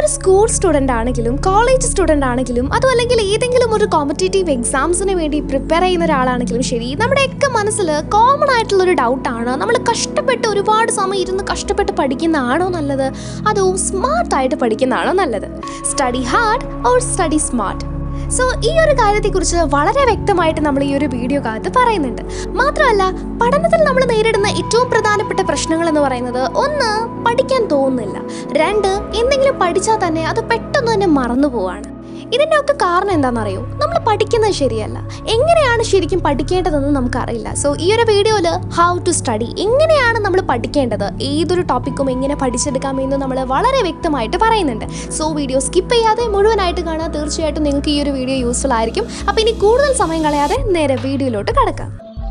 നമ്മളൊരു school student ആണെങ്കിലും college student ആണെങ്കിലും അതും അല്ലെങ്കിൽ ഏതെങ്കിലും ഒരു കോമ്പറ്റേറ്റീവ് എക്സാംസിന് വേണ്ടി പ്രിപ്പയർ ചെയ്യുന്ന ഒരാളാണെങ്കിലും ശരി നമ്മുടെയൊക്കെ മനസ്സിൽ കോമൺ ആയിട്ടുള്ളൊരു ഡൗട്ടാണ് നമ്മൾ കഷ്ടപ്പെട്ട് ഒരുപാട് സമയം ഇരുന്ന് കഷ്ടപ്പെട്ട് പഠിക്കുന്നതാണോ നല്ലത് അതോ സ്മാർട്ടായിട്ട് പഠിക്കുന്നതാണോ നല്ലത് study hard or study smart so ഈ ഒരു കാര്യത്തെക്കുറിച്ച് വളരെ വ്യക്തമായിട്ട് നമ്മൾ ഈ ഒരു വീഡിയോക്കകത്ത് പറയുന്നുണ്ട് മാത്രമല്ല പഠനത്തിൽ നമ്മൾ നേരിടുന്ന ഏറ്റവും പ്രധാനപ്പെട്ട പ്രശ്നങ്ങൾ എന്ന് പറയുന്നത് ഒന്ന് പഠിക്കാൻ തോന്നുന്നില്ല രണ്ട് എന്തെങ്കിലും പഠിച്ചാൽ തന്നെ അത് പെട്ടെന്ന് തന്നെ മറന്നു പോവാണ് ഇതിൻ്റെ ഒക്കെ കാരണം എന്താണെന്നറിയോ നമ്മൾ പഠിക്കുന്നത് ശരിയല്ല എങ്ങനെയാണ് ശരിക്കും പഠിക്കേണ്ടതെന്ന് നമുക്കറിയില്ല സോ ഈ ഒരു വീഡിയോയിൽ ഹൗ ടു സ്റ്റഡി എങ്ങനെയാണ് നമ്മൾ പഠിക്കേണ്ടത് ഏതൊരു ടോപ്പിക്കും എങ്ങനെ പഠിച്ചെടുക്കാമെന്ന് നമ്മൾ വളരെ വ്യക്തമായിട്ട് പറയുന്നുണ്ട് സോ വീഡിയോ സ്കിപ്പ് ചെയ്യാതെ മുഴുവനായിട്ട് കാണാൻ തീർച്ചയായിട്ടും നിങ്ങൾക്ക് ഈ ഒരു വീഡിയോ യൂസ്ഫുൾ ആയിരിക്കും അപ്പോൾ ഇനി കൂടുതൽ സമയം കളയാതെ നേരെ വീഡിയോയിലോട്ട് കടക്കാം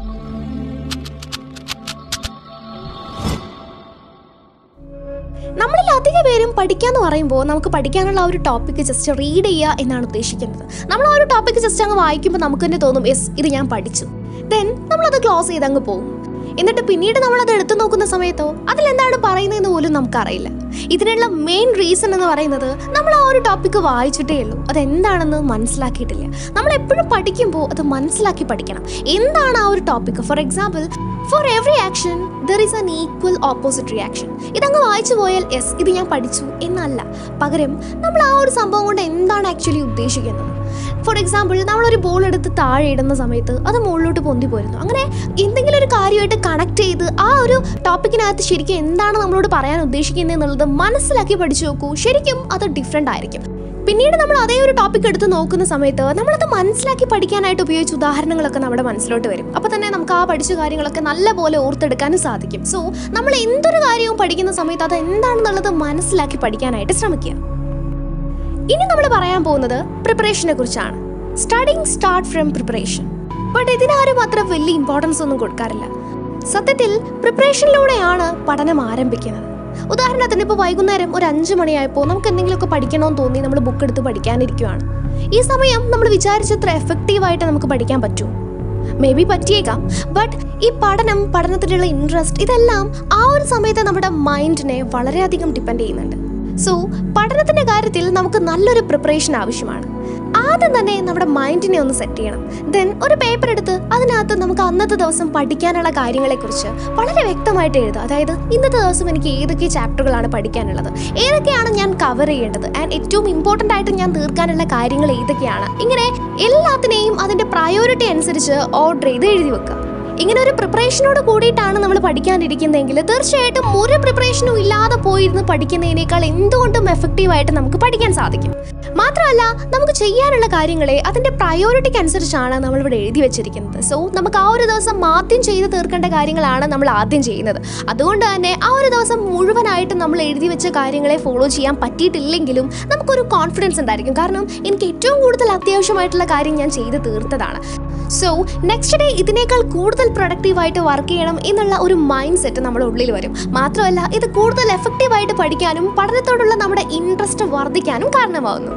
നമ്മളിൽ അധിക പേരും പഠിക്കാന്ന് പറയുമ്പോൾ നമുക്ക് പഠിക്കാനുള്ള ആ ഒരു ടോപ്പിക്ക് ജസ്റ്റ് റീഡ് ചെയ്യുക എന്നാണ് ഉദ്ദേശിക്കുന്നത് നമ്മൾ ആ ഒരു ടോപ്പിക്ക് ജസ്റ്റ് അങ്ങ് വായിക്കുമ്പോൾ നമുക്ക് തന്നെ തോന്നും യെസ് ഇത് ഞാൻ പഠിച്ചു ദെൻ നമ്മളത് ക്ലോസ് ചെയ്ത് അങ്ങ് പോകും എന്നിട്ട് പിന്നീട് നമ്മളത് എടുത്തു നോക്കുന്ന സമയത്തോ അതിലെന്താണ് പറയുന്നതെന്ന് പോലും നമുക്കറിയില്ല ഇതിനുള്ള മെയിൻ റീസൺ എന്ന് പറയുന്നത് നമ്മൾ ആ ഒരു ടോപ്പിക്ക് വായിച്ചിട്ടേ ഉള്ളൂ അതെന്താണെന്ന് മനസ്സിലാക്കിയിട്ടില്ല നമ്മൾ എപ്പോഴും പഠിക്കുമ്പോൾ അത് മനസ്സിലാക്കി പഠിക്കണം എന്താണ് ആ ഒരു topic for example for every action there is and equal opposite reaction ഇതങ്ങ് വായിച്ചു പോയാൽ യെസ് ഇത് ഞാൻ പഠിച്ചു എന്നല്ല പകരം നമ്മൾ ആ ഒരു സംഭവം കൊണ്ട് എന്താണ് ആക്ച്വലി ഉദ്ദേശിക്കുന്നത് ഫോർ എക്സാമ്പിൾ നമ്മളൊരു ബോൾ എടുത്ത് താഴെ ഇടുന്ന സമയത്ത് അത് മുകളിലോട്ട് പൊന്തി പോരുന്നു അങ്ങനെ എന്തെങ്കിലും ഒരു കാര്യമായിട്ട് കണക്ട് ചെയ്ത് ആ ഒരു ടോപ്പിക്കിനകത്ത് ശരിക്കും എന്താണ് നമ്മളോട് പറയാൻ ഉദ്ദേശിക്കുന്നത് എന്നുള്ളത് മനസ്സിലാക്കി പഠിച്ചു നോക്കൂ ശരിക്കും അത് ഡിഫറെൻ്റ് ആയിരിക്കും പിന്നീട് നമ്മൾ അതേ ഒരു ടോപ്പിക് എടുത്ത് നോക്കുന്ന സമയത്ത് നമ്മളത് മനസ്സിലാക്കി പഠിക്കാനായിട്ട് ഉപയോഗിച്ച ഉദാഹരണങ്ങളൊക്കെ നമ്മുടെ മനസ്സിലോട്ട് വരും അപ്പോൾ തന്നെ നമുക്ക് ആ പഠിച്ച കാര്യങ്ങളൊക്കെ നല്ലപോലെ ഓർത്തെടുക്കാനും സാധിക്കും സോ നമ്മൾ എന്തൊരു കാര്യവും പഠിക്കുന്ന സമയത്ത് അത് എന്താണെന്നുള്ളത് മനസ്സിലാക്കി പഠിക്കാനായിട്ട് ശ്രമിക്കുക ഇനി നമ്മൾ പറയാൻ പോകുന്നത് പ്രിപ്പറേഷനെ കുറിച്ചാണ് studying start from preparation but ഇതിനാരും അത്ര വലിയ ഇമ്പോർട്ടൻസ് ഒന്നും കൊടുക്കാറില്ല സത്യത്തിൽ പ്രിപ്പറേഷനിലൂടെയാണ് പഠനം ആരംഭിക്കുന്നത് ഉദാഹരണത്തിന് ഇപ്പോൾ വൈകുന്നേരം ഒരു അഞ്ച് മണിയായപ്പോൾ നമുക്ക് എന്തെങ്കിലുമൊക്കെ പഠിക്കണമെന്ന് തോന്നി നമ്മൾ ബുക്ക് എടുത്ത് പഠിക്കാനിരിക്കുവാണ് ഈ സമയം നമ്മൾ വിചാരിച്ചത്ര എഫക്റ്റീവായിട്ട് നമുക്ക് പഠിക്കാൻ പറ്റും മേ ബി പറ്റിയേക്കാം ബട്ട് ഈ പഠനം പഠനത്തിലുള്ള ഇൻട്രസ്റ്റ് ഇതെല്ലാം ആ ഒരു സമയത്ത് നമ്മുടെ മൈൻഡിനെ വളരെയധികം ഡിപ്പെൻഡ് ചെയ്യുന്നുണ്ട് സോ പഠനത്തിന്റെ കാര്യത്തിൽ നമുക്ക് നല്ലൊരു പ്രിപ്പറേഷൻ ആവശ്യമാണ് ആദ്യം തന്നെ നമ്മുടെ മൈൻഡിനെ ഒന്ന് സെറ്റ് ചെയ്യണം ദെൻ ഒരു പേപ്പർ എടുത്ത് അതിനകത്ത് നമുക്ക് അന്നത്തെ ദിവസം പഠിക്കാനുള്ള കാര്യങ്ങളെക്കുറിച്ച് വളരെ വ്യക്തമായിട്ട് എഴുതുക അതായത് ഇന്നത്തെ ദിവസം എനിക്ക് ഏതൊക്കെ ചാപ്റ്ററുകളാണ് പഠിക്കാനുള്ളത് ഏതൊക്കെയാണ് ഞാൻ കവർ ചെയ്യേണ്ടത് ആൻഡ് ഏറ്റവും ഇമ്പോർട്ടൻ്റ് ആയിട്ട് ഞാൻ തീർക്കാനുള്ള കാര്യങ്ങൾ ഏതൊക്കെയാണ് ഇങ്ങനെ എല്ലാത്തിനെയും അതിൻ്റെ പ്രയോറിറ്റി അനുസരിച്ച് ഓർഡർ ചെയ്ത് എഴുതി വെക്കുക ഇങ്ങനെ ഒരു പ്രിപ്പറേഷനോട് കൂടിയിട്ടാണ് നമ്മൾ പഠിക്കാനിരിക്കുന്നതെങ്കിൽ തീർച്ചയായിട്ടും ഒരു പ്രിപ്പറേഷനും ഇല്ലാതെ പോയിരുന്ന് പഠിക്കുന്നതിനേക്കാൾ എന്തുകൊണ്ടും എഫക്റ്റീവായിട്ട് നമുക്ക് പഠിക്കാൻ സാധിക്കും മാത്രമല്ല നമുക്ക് ചെയ്യാനുള്ള കാര്യങ്ങളെ അതിൻ്റെ പ്രയോറിറ്റിക്ക് അനുസരിച്ചാണ് നമ്മളിവിടെ എഴുതി വെച്ചിരിക്കുന്നത് സോ നമുക്ക് ആ ഒരു ദിവസം ആദ്യം ചെയ്ത് തീർക്കേണ്ട കാര്യങ്ങളാണ് നമ്മൾ ആദ്യം ചെയ്യുന്നത് അതുകൊണ്ട് തന്നെ ആ ഒരു ദിവസം മുഴുവനായിട്ട് നമ്മൾ എഴുതി വെച്ച കാര്യങ്ങളെ ഫോളോ ചെയ്യാൻ പറ്റിയിട്ടില്ലെങ്കിലും നമുക്കൊരു കോൺഫിഡൻസ് ഉണ്ടായിരിക്കും കാരണം എനിക്ക് ഏറ്റവും കൂടുതൽ അത്യാവശ്യമായിട്ടുള്ള കാര്യം ഞാൻ ചെയ്ത് തീർത്തതാണ് സോ നെക്സ്റ്റ് ഡേ ഇതിനേക്കാൾ കൂടുതൽ പ്രൊഡക്റ്റീവായിട്ട് വർക്ക് ചെയ്യണം എന്നുള്ള ഒരു മൈൻഡ് സെറ്റ് നമ്മുടെ ഉള്ളിൽ വരും മാത്രമല്ല ഇത് കൂടുതൽ എഫക്റ്റീവായിട്ട് പഠിക്കാനും പഠനത്തോടുള്ള നമ്മുടെ ഇൻട്രസ്റ്റ് വർദ്ധിക്കാനും കാരണമാകുന്നു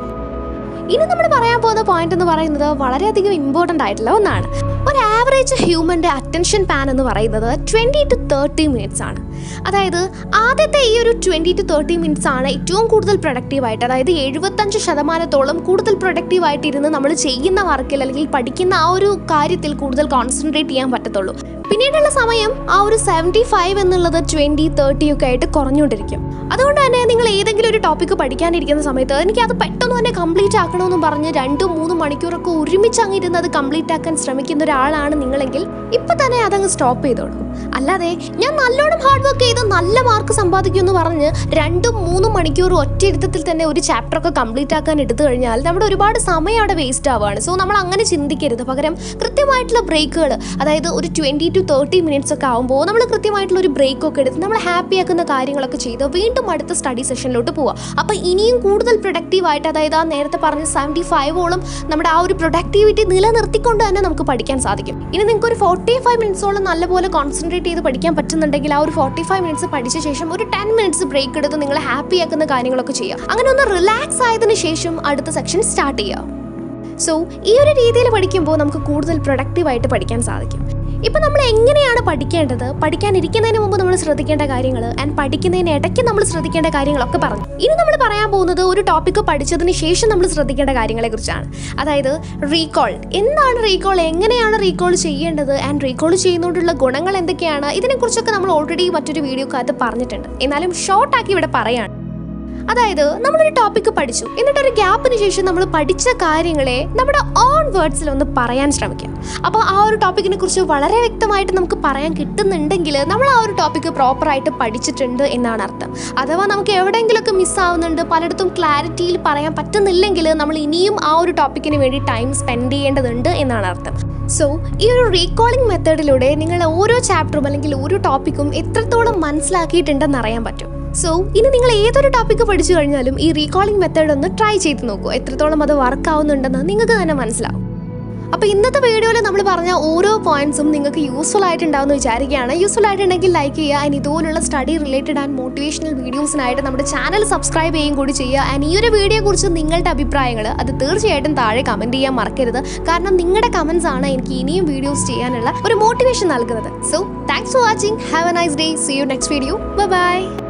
ഇനി നമ്മൾ പറയാൻ പോകുന്ന പോയിന്റ് എന്ന് പറയുന്നത് വളരെയധികം ഇമ്പോർട്ടൻ്റ് ആയിട്ടുള്ള ഒന്നാണ് ഒരു ആവറേജ് ഹ്യൂമൻ്റെ അറ്റൻഷൻ പാൻ എന്ന് പറയുന്നത് ട്വൻറ്റി ടു തേർട്ടി മിനിറ്റ്സ് ആണ് അതായത് ആദ്യത്തെ ഈ ഒരു ട്വൻറ്റി ടു തേർട്ടി മിനിറ്റ്സ് ആണ് ഏറ്റവും കൂടുതൽ പ്രൊഡക്റ്റീവായിട്ട് അതായത് എഴുപത്തഞ്ച് ശതമാനത്തോളം കൂടുതൽ പ്രൊഡക്റ്റീവായിട്ട് ഇരുന്ന് നമ്മൾ ചെയ്യുന്ന വർക്കിൽ അല്ലെങ്കിൽ പഠിക്കുന്ന ആ ഒരു കാര്യത്തിൽ കൂടുതൽ കോൺസെൻട്രേറ്റ് ചെയ്യാൻ പറ്റത്തുള്ളൂ പിന്നീടുള്ള സമയം ആ ഒരു സെവൻറ്റി ഫൈവ് എന്നുള്ളത് ട്വൻറ്റി തേർട്ടി ഒക്കെ ആയിട്ട് കുറഞ്ഞുകൊണ്ടിരിക്കും അതുകൊണ്ട് തന്നെ നിങ്ങൾ ഏതെങ്കിലും ഒരു ടോപ്പിക്ക് പഠിക്കാനിരിക്കുന്ന സമയത്ത് എനിക്ക് അത് പെട്ടെന്ന് തന്നെ കംപ്ലീറ്റ് ആക്കണമെന്ന് പറഞ്ഞ് രണ്ടും മൂന്നും മണിക്കൂറൊക്കെ ഒരുമിച്ച് അങ്ങ് ഇരുന്ന് അത് കംപ്ലീറ്റ് ആക്കാൻ ശ്രമിക്കുന്ന ഒരാളാണ് നിങ്ങളെങ്കിൽ ഇപ്പം തന്നെ അതങ്ങ് സ്റ്റോപ്പ് ചെയ്തോളൂ അല്ലാതെ ഞാൻ നല്ലോണം ഹാർഡ് വർക്ക് ചെയ്ത് നല്ല മാർക്ക് സമ്പാദിക്കുമെന്ന് പറഞ്ഞ് രണ്ടും മൂന്നും മണിക്കൂർ ഒറ്റ ഇരുത്തത്തിൽ തന്നെ ഒരു ചാപ്റ്റർ ഒക്കെ കംപ്ലീറ്റ് ആക്കാൻ എടുത്തു കഴിഞ്ഞാൽ നമ്മുടെ ഒരുപാട് സമയം അവിടെ വേസ്റ്റ് ആവുകയാണ് സോ നമ്മൾ അങ്ങനെ ചിന്തിക്കരുത് പകരം കൃത്യമായിട്ടുള്ള ബ്രേക്കുകൾ അതായത് ഒരു ട്വൻറ്റി ടു തേർട്ടി മിനിറ്റ്സ് ഒക്കെ ആകുമ്പോൾ നമ്മൾ കൃത്യമായിട്ടുള്ള ഒരു ബ്രേക്ക് ഒക്കെ എടുത്ത് നമ്മൾ ഹാപ്പി ആക്കുന്ന കാര്യങ്ങളൊക്കെ ചെയ്ത് വീണ്ടും അടുത്ത സ്റ്റഡി സെഷനിലോട്ട് പോവുക അപ്പോൾ ഇനിയും കൂടുതൽ പ്രൊഡക്റ്റീവായിട്ട് അതായത് ആ നേരത്തെ പറഞ്ഞ സെവൻറ്റി ഫൈവോളം നമ്മുടെ ആ ഒരു പ്രൊഡക്ടിവിറ്റി നിലനിർത്തിക്കൊണ്ട് തന്നെ നമുക്ക് പഠിക്കാൻ സാധിക്കും ഇനി നിങ്ങൾക്ക് ഒരു ഫോർട്ടി ഫൈവ് മിനിറ്റ്സോളം നല്ലപോലെ കോൺസെൻട്രേറ്റ് ചെയ്ത് പഠിക്കാൻ പറ്റുന്നുണ്ടെങ്കിൽ ആ ഒരു ഫോർട്ടി ഫൈവ് മിനിറ്റ്സ് പഠിച്ച ശേഷം ഒരു ടെൻ മിനിറ്റ്സ് ബ്രേക്ക് എടുത്ത് നിങ്ങൾ ഹാപ്പി ആക്കുന്ന കാര്യങ്ങളൊക്കെ ചെയ്യുക അങ്ങനെ ഒന്ന് റിലാക്സ് ആയതിനു ശേഷം അടുത്ത സെക്ഷൻ സ്റ്റാർട്ട് ചെയ്യുക സോ ഈ ഒരു രീതിയിൽ പഠിക്കുമ്പോൾ നമുക്ക് കൂടുതൽ പ്രൊഡക്റ്റീവായിട്ട് പഠിക്കാൻ സാധിക്കും ഇപ്പം നമ്മൾ എങ്ങനെയാണ് പഠിക്കേണ്ടത് പഠിക്കാനിരിക്കുന്നതിന് മുമ്പ് നമ്മൾ ശ്രദ്ധിക്കേണ്ട കാര്യങ്ങൾ ആൻഡ് പഠിക്കുന്നതിന് ഇടയ്ക്ക് നമ്മൾ ശ്രദ്ധിക്കേണ്ട കാര്യങ്ങളൊക്കെ പറഞ്ഞു ഇനി നമ്മൾ പറയാൻ പോകുന്നത് ഒരു ടോപ്പിക്ക് പഠിച്ചതിന് ശേഷം നമ്മൾ ശ്രദ്ധിക്കേണ്ട കാര്യങ്ങളെ കുറിച്ചാണ് അതായത് റീകോൾ എന്താണ് റീകോൾ എങ്ങനെയാണ് റീകോൾ ചെയ്യേണ്ടത് ആൻഡ് റീകോൾ ചെയ്യുന്നതുകൊണ്ടുള്ള ഗുണങ്ങൾ എന്തൊക്കെയാണ് ഇതിനെക്കുറിച്ചൊക്കെ നമ്മൾ ഓൾറെഡി മറ്റൊരു വീഡിയോക്കകത്ത് പറഞ്ഞിട്ടുണ്ട് എന്നാലും ഷോർട്ടാക്കി ഇവിടെ പറയാണ് അതായത് നമ്മളൊരു ടോപ്പിക്ക് പഠിച്ചു എന്നിട്ടൊരു ഗ്യാപ്പിന് ശേഷം നമ്മൾ പഠിച്ച കാര്യങ്ങളെ നമ്മുടെ ഓൺ വേർഡ്സിൽ ഒന്ന് പറയാൻ ശ്രമിക്കാം അപ്പോൾ ആ ഒരു ടോപ്പിക്കിനെ കുറിച്ച് വളരെ വ്യക്തമായിട്ട് നമുക്ക് പറയാൻ കിട്ടുന്നുണ്ടെങ്കിൽ നമ്മൾ ആ ഒരു ടോപ്പിക്ക് പ്രോപ്പറായിട്ട് പഠിച്ചിട്ടുണ്ട് എന്നാണ് അർത്ഥം അഥവാ നമുക്ക് എവിടെയെങ്കിലുമൊക്കെ മിസ്സാവുന്നുണ്ട് പലയിടത്തും ക്ലാരിറ്റിയിൽ പറയാൻ പറ്റുന്നില്ലെങ്കിൽ നമ്മൾ ഇനിയും ആ ഒരു ടോപ്പിക്കിന് വേണ്ടി ടൈം സ്പെൻഡ് ചെയ്യേണ്ടതുണ്ട് എന്നാണ് അർത്ഥം സോ ഈ ഒരു റീകോളിംഗ് മെത്തേഡിലൂടെ നിങ്ങൾ ഓരോ ചാപ്റ്ററും അല്ലെങ്കിൽ ഓരോ ടോപ്പിക്കും എത്രത്തോളം മനസ്സിലാക്കിയിട്ടുണ്ടെന്ന് അറിയാൻ പറ്റും സോ ഇനി നിങ്ങൾ ഏതൊരു ടോപ്പിക്ക് പഠിച്ചു കഴിഞ്ഞാലും ഈ റീകോളിംഗ് മെത്തേഡ് ഒന്ന് ട്രൈ ചെയ്ത് നോക്കൂ എത്രത്തോളം അത് വർക്ക് ആവുന്നുണ്ടെന്ന് നിങ്ങൾക്ക് തന്നെ മനസ്സിലാവും അപ്പോൾ ഇന്നത്തെ വീഡിയോയിൽ നമ്മൾ പറഞ്ഞ ഓരോ പോയിന്റ്സും നിങ്ങൾക്ക് യൂസ്ഫുൾ ആയിട്ടുണ്ടാവുമെന്ന് വിചാരിക്കുകയാണ് യൂസ്ഫുൾ ആയിട്ടുണ്ടെങ്കിൽ ലൈക്ക് ചെയ്യുക ആൻഡ് ഇതുപോലുള്ള സ്റ്റഡി റിലേറ്റഡ് ആൻഡ് മോട്ടിവേഷണൽ വീഡിയോസിനായിട്ട് നമ്മുടെ ചാനൽ സബ്സ്ക്രൈബ് ചെയ്യുകയും കൂടി ചെയ്യുക ആൻഡ് ഈ ഒരു വീഡിയോയെക്കുറിച്ച് നിങ്ങളുടെ അഭിപ്രായങ്ങൾ അത് തീർച്ചയായിട്ടും താഴെ കമൻറ്റ് ചെയ്യാൻ മറക്കരുത് കാരണം നിങ്ങളുടെ കമൻസ് ആണ് എനിക്ക് ഇനിയും വീഡിയോസ് ചെയ്യാനുള്ള ഒരു മോട്ടിവേഷൻ നൽകുന്നത് so thanks for watching have a nice day see you next video by